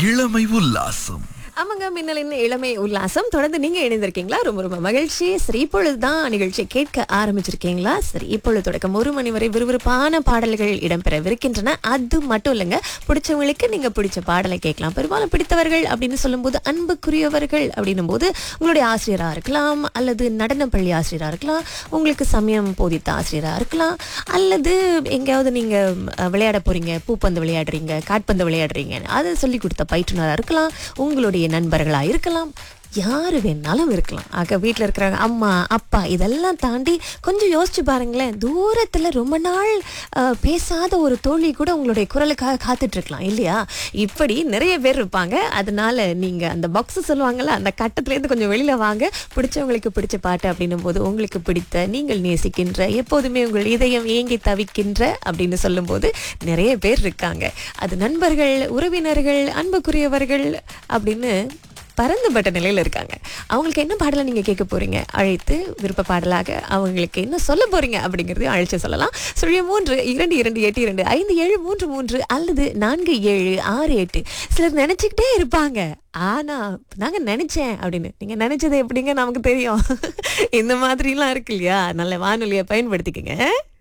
இளமை உல்லாசம் ஆமாங்க மின்னலின் இளமை உல்லாசம் தொடர்ந்து நீங்க இணைந்திருக்கீங்களா ரொம்ப ரொம்ப மகிழ்ச்சி சரி இப்பொழுதுதான் நிகழ்ச்சியை கேட்க ஆரம்பிச்சிருக்கீங்களா சரி இப்பொழுது தொடக்கம் ஒரு மணி வரை விறுவிறுப்பான பாடல்கள் இடம்பெறவிருக்கின்றன அது மட்டும் இல்லைங்க பிடிச்சவங்களுக்கு நீங்க பிடிச்ச பாடலை கேட்கலாம் பெரும்பாலும் பிடித்தவர்கள் அப்படின்னு சொல்லும்போது அன்புக்குரியவர்கள் அப்படின்னும் போது உங்களுடைய ஆசிரியரா இருக்கலாம் அல்லது நடன பள்ளி ஆசிரியரா இருக்கலாம் உங்களுக்கு சமயம் போதித்த ஆசிரியரா இருக்கலாம் அல்லது எங்கேயாவது நீங்க அஹ், விளையாட போறீங்க பூப்பந்து விளையாடுறீங்க காட்பந்து விளையாடுறீங்க அதை சொல்லி கொடுத்த பயிற்றுனரா இருக்கலாம் உங்களுடைய நண்பர்களா இருக்கலாம் யாரு வேணாலும் இருக்கலாம் ஆக வீட்டில் இருக்கிறாங்க அம்மா அப்பா இதெல்லாம் தாண்டி கொஞ்சம் யோசிச்சு பாருங்களேன் தூரத்துல ரொம்ப நாள் அஹ், பேசாத ஒரு தோழி கூட உங்களுடைய குரலுக்காக காத்துட்டு இருக்கலாம் இல்லையா இப்படி நிறைய பேர் இருப்பாங்க அதனால நீங்க அந்த பாக்ஸ் சொல்லுவாங்கல்ல அந்த கட்டத்துல இருந்து கொஞ்சம் வெளியில வாங்க பிடிச்சவங்களுக்கு பிடிச்ச பாட்டு அப்படின்னும் போது உங்களுக்கு பிடித்த நீங்கள் நேசிக்கின்ற எப்போதுமே உங்கள் இதயம் ஏங்கி தவிக்கின்ற அப்படின்னு சொல்லும்போது நிறைய பேர் இருக்காங்க அது நண்பர்கள் உறவினர்கள் அன்புக்குரியவர்கள் அப்படின்னு பரந்துபட்ட நிலையில இருக்காங்க அவங்களுக்கு என்ன பாடலை நீங்க கேட்க போறீங்க அழைத்து விருப்ப பாடலாக அவங்களுக்கு என்ன சொல்ல போறீங்க அப்படிங்கறதையும் அழைச்சு சொல்லலாம் சுழிய மூன்று இரண்டு இரண்டு எட்டு இரண்டு ஐந்து ஏழு மூன்று மூன்று அல்லது நான்கு ஏழு ஆறு எட்டு சிலர் நினைச்சுக்கிட்டே இருப்பாங்க ஆனா நாங்க நினைச்சேன் அப்படின்னு நீங்க நினைச்சது எப்படிங்க நமக்கு தெரியும் இந்த மாதிரிலாம் இருக்கு இல்லையா நல்ல வானொலியை பயன்படுத்திக்கங்க